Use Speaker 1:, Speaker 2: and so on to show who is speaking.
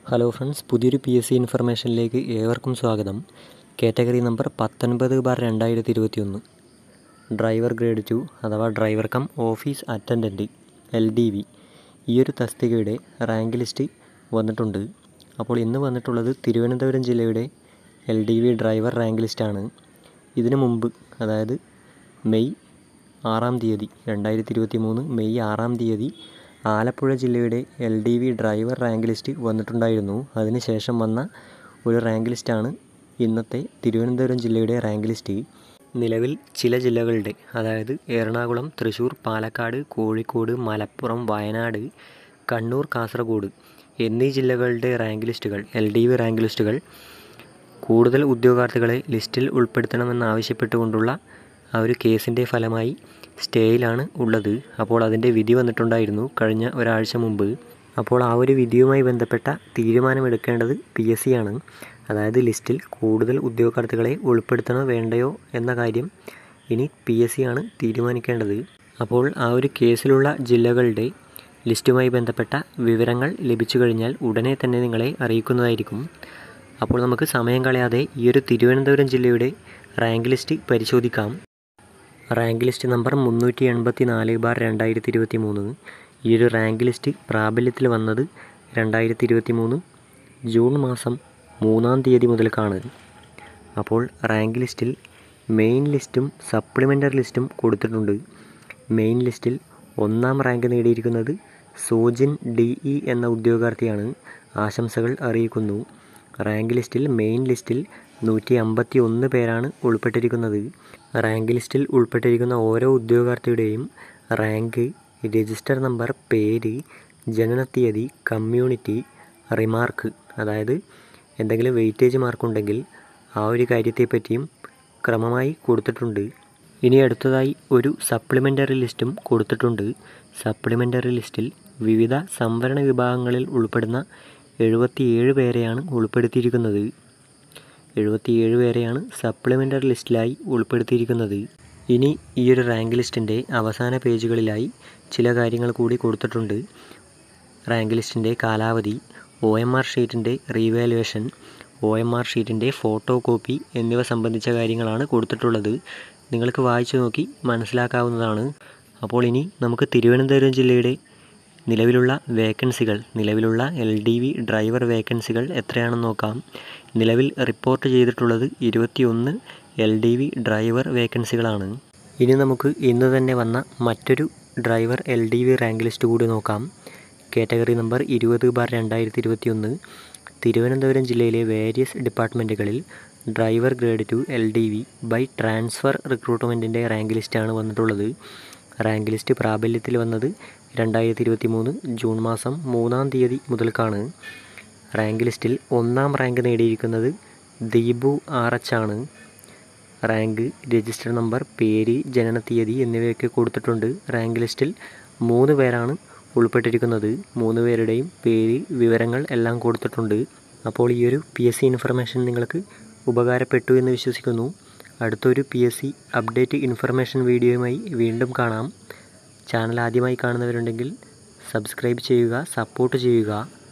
Speaker 1: hello friends പുതിയൊരു P S C ഇൻഫർമേഷനിലേക്ക് ഏവർക്കും സ്വാഗതം കാറ്റഗറി നമ്പർ പത്തൊൻപത് ബാർ രണ്ടായിരത്തി ഇരുപത്തി ഒന്ന് ഡ്രൈവർ ഗ്രേഡ് ടു അഥവാ driver cum office attendant L D V ഈ ഒരു തസ്തികയുടെ റാങ്ക് ലിസ്റ്റ് വന്നിട്ടുണ്ട് അപ്പോൾ ഇന്ന് വന്നിട്ടുള്ളത് തിരുവനന്തപുരം ജില്ലയുടെ L D V driver rank ലിസ്റ്റാണ് ഇതിനു മുമ്പ് അതായത് മെയ് ആറാം തീയതി രണ്ടായിരത്തി ഇരുപത്തി മൂന്ന് മെയ് ആറാം തീയതി ആലപ്പുഴ ജില്ലയുടെ L D V driver rank list വന്നിട്ടുണ്ടായിരുന്നു അതിനുശേഷം വന്ന ഒരു റാങ്ക് ലിസ്റ്റാണ് ഇന്നത്തെ തിരുവനന്തപുരം ജില്ലയുടെ റാങ്ക് ലിസ്റ്റ് നിലവിൽ ചില ജില്ലകളുടെ അതായത് എറണാകുളം തൃശ്ശൂർ പാലക്കാട് കോഴിക്കോട് മലപ്പുറം വയനാട് കണ്ണൂർ കാസർഗോഡ് എന്നീ ജില്ലകളുടെ റാങ്ക് ലിസ്റ്റുകൾ എൽ ഡി വി റാങ്ക് ലിസ്റ്റുകൾ കൂടുതൽ ഉദ്യോഗാർത്ഥികളെ ലിസ്റ്റിൽ ഉൾപ്പെടുത്തണമെന്നാവശ്യപ്പെട്ടുകൊണ്ടുള്ള ആ ഒരു കേസിൻ്റെ ഫലമായി സ്റ്റേയിലാണ് ഉള്ളത് അപ്പോൾ അതിൻ്റെ വിധി വന്നിട്ടുണ്ടായിരുന്നു കഴിഞ്ഞ ഒരാഴ്ച മുമ്പ് അപ്പോൾ ആ ഒരു വിധിയുമായി ബന്ധപ്പെട്ട തീരുമാനമെടുക്കേണ്ടത് പി എസ് സി ആണ് അതായത് ലിസ്റ്റിൽ കൂടുതൽ ഉദ്യോഗാർത്ഥികളെ ഉൾപ്പെടുത്തണോ വേണ്ടയോ എന്ന കാര്യം ഇനി പി എസ് സി ആണ് തീരുമാനിക്കേണ്ടത് അപ്പോൾ ആ ഒരു കേസിലുള്ള ജില്ലകളുടെ ലിസ്റ്റുമായി ബന്ധപ്പെട്ട വിവരങ്ങൾ ലഭിച്ചു കഴിഞ്ഞാൽ ഉടനെ തന്നെ നിങ്ങളെ അറിയിക്കുന്നതായിരിക്കും അപ്പോൾ നമുക്ക് സമയം കളയാതെ ഈ ഒരു തിരുവനന്തപുരം ജില്ലയുടെ റാങ്ക് ലിസ്റ്റ് പരിശോധിക്കാം റാങ്ക് ലിസ്റ്റ് നമ്പർ മുന്നൂറ്റി എൺപത്തി നാല് ബാർ രണ്ടായിരത്തി ഇരുപത്തി മൂന്ന് ഈ ഒരു റാങ്ക് ലിസ്റ്റ് പ്രാബല്യത്തിൽ വന്നത് രണ്ടായിരത്തി ഇരുപത്തി മൂന്ന് ജൂൺ മാസം മൂന്നാം തീയതി മുതൽക്കാണ് അപ്പോൾ റാങ്ക് ലിസ്റ്റിൽ മെയിൻ ലിസ്റ്റും സപ്ലിമെൻ്ററി ലിസ്റ്റും കൊടുത്തിട്ടുണ്ട് മെയിൻ ലിസ്റ്റിൽ ഒന്നാം റാങ്ക് നേടിയിരിക്കുന്നത് സോജിൻ ഡി ഇ എന്ന ഉദ്യോഗാർത്ഥിയാണ് ആശംസകൾ അറിയിക്കുന്നു റാങ്ക് ലിസ്റ്റിൽ മെയിൻ ലിസ്റ്റിൽ നൂറ്റി അമ്പത്തി ഒന്ന് പേരാണ് ഉൾപ്പെട്ടിരിക്കുന്നത് റാങ്ക് ലിസ്റ്റിൽ ഉൾപ്പെട്ടിരിക്കുന്ന ഓരോ ഉദ്യോഗാർത്ഥിയുടെയും റാങ്ക് രജിസ്റ്റർ നമ്പർ പേര് ജനനത്തീയതി കമ്മ്യൂണിറ്റി റിമാർക്ക് അതായത് എന്തെങ്കിലും വെയിറ്റേജ് മാർക്കുണ്ടെങ്കിൽ ആ ഒരു കാര്യത്തെപ്പറ്റിയും ക്രമമായി കൊടുത്തിട്ടുണ്ട് ഇനി അടുത്തതായി ഒരു സപ്ലിമെൻ്ററി ലിസ്റ്റും കൊടുത്തിട്ടുണ്ട് സപ്ലിമെൻ്ററി ലിസ്റ്റിൽ വിവിധ സംവരണ വിഭാഗങ്ങളിൽ ഉൾപ്പെടുന്ന എഴുപത്തിയേഴ് പേരെയാണ് ഉൾപ്പെടുത്തിയിരിക്കുന്നത് എഴുപത്തിയേഴ് പേരെയാണ് സപ്ലിമെൻ്ററി ലിസ്റ്റിലായി ഉൾപ്പെടുത്തിയിരിക്കുന്നത് ഇനി ഈ ഒരു റാങ്ക് ലിസ്റ്റിൻ്റെ അവസാന പേജുകളിലായി ചില കാര്യങ്ങൾ കൂടി കൊടുത്തിട്ടുണ്ട് റാങ്ക് ലിസ്റ്റിൻ്റെ കാലാവധി ഒ എം ആർ ഷീറ്റിൻ്റെ റീവാലുവേഷൻ ഒ എം ആർ ഷീറ്റിൻ്റെ ഫോട്ടോ കോപ്പി എന്നിവ സംബന്ധിച്ച കാര്യങ്ങളാണ് കൊടുത്തിട്ടുള്ളത് നിങ്ങൾക്ക് വായിച്ചു നോക്കി മനസ്സിലാക്കാവുന്നതാണ് അപ്പോൾ ഇനി നമുക്ക് തിരുവനന്തപുരം ജില്ലയുടെ നിലവിലുള്ള വേക്കൻസികൾ നിലവിലുള്ള എൽ ഡി വി ഡ്രൈവർ വേക്കൻസികൾ എത്രയാണെന്ന് നോക്കാം നിലവിൽ റിപ്പോർട്ട് ചെയ്തിട്ടുള്ളത് ഇരുപത്തിയൊന്ന് എൽ ഡി വി ഡ്രൈവർ വേക്കൻസികളാണ് ഇനി നമുക്ക് ഇന്ന് തന്നെ വന്ന മറ്റൊരു driver L D V rank list കൂടി നോക്കാം കാറ്റഗറി നമ്പർ ഇരുപത് ബാർ രണ്ടായിരത്തി ഇരുപത്തിയൊന്ന് തിരുവനന്തപുരം ജില്ലയിലെ വേരിയസ് ഡിപ്പാർട്ട്മെൻറ്റുകളിൽ driver grade two L D V by transfer റിക്രൂട്ട്മെൻറ്റിൻ്റെ റാങ്ക് ലിസ്റ്റാണ് വന്നിട്ടുള്ളത് റാങ്ക് ലിസ്റ്റ് പ്രാബല്യത്തിൽ വന്നത് രണ്ടായിരത്തി ഇരുപത്തി മൂന്ന് ജൂൺ മാസം മൂന്നാം തീയതി മുതൽക്കാണ് റാങ്ക് ലിസ്റ്റിൽ ഒന്നാം റാങ്ക് നേടിയിരിക്കുന്നത് ദീപു ആർ എച്ച് ആണ് റാങ്ക് രജിസ്റ്റർ നമ്പർ പേര് ജനനത്തീയതി എന്നിവയൊക്കെ കൊടുത്തിട്ടുണ്ട് റാങ്ക് ലിസ്റ്റിൽ മൂന്ന് പേരാണ് ഉൾപ്പെട്ടിരിക്കുന്നത് മൂന്ന് പേരുടെയും പേര് വിവരങ്ങൾ എല്ലാം കൊടുത്തിട്ടുണ്ട് അപ്പോൾ ഈ ഒരു പി എസ് സി ഇൻഫർമേഷൻ നിങ്ങൾക്ക് ഉപകാരപ്പെട്ടു എന്ന് വിശ്വസിക്കുന്നു അടുത്തൊരു P S C update information വീഡിയോയുമായി വീണ്ടും കാണാം ചാനൽ ആദ്യമായി കാണുന്നവരുണ്ടെങ്കിൽ സബ്സ്ക്രൈബ് ചെയ്യുക സപ്പോർട്ട് ചെയ്യുക